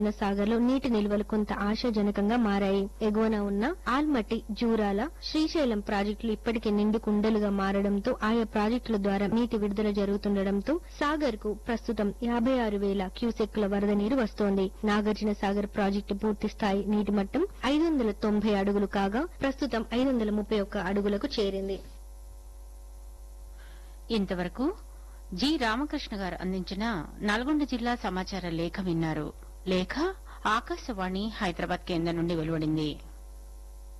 సాగర్ లో నీటి నిల్వలు కొంత ఆశాజనకంగా మారాయి ఎగువన ఉన్న ఆల్మట్టి జూరాల శ్రీశైలం ప్రాజెక్టులు ఇప్పటికే నిండు కుండలుగా మారడంతో ఆయా ప్రాజెక్టుల ద్వారా నీటి విడుదల జరుగుతుండటంతో సాగర్ కు ప్రస్తుతం యాభై ఆరు వేల క్యూసెక్కుల వరద నీరు వస్తోంది నాగార్జున సాగర్ ప్రాజెక్టు పూర్తి స్థాయి నీటి మట్టం ఐదు వందల తొంభై అడుగులు కాగా ప్రస్తుతం ఐదు వందల ముప్పై ఒక్క అడుగులకు చేరింది ఇంతవరకు జి రామకృష్ణ గారు అందించిన నల్గొండ జిల్లా సమాచార లేఖ విన్నారు లేఖ ఆకాశవాణి హైదరాబాద్ కేంద్రం నుండి వెలువడింది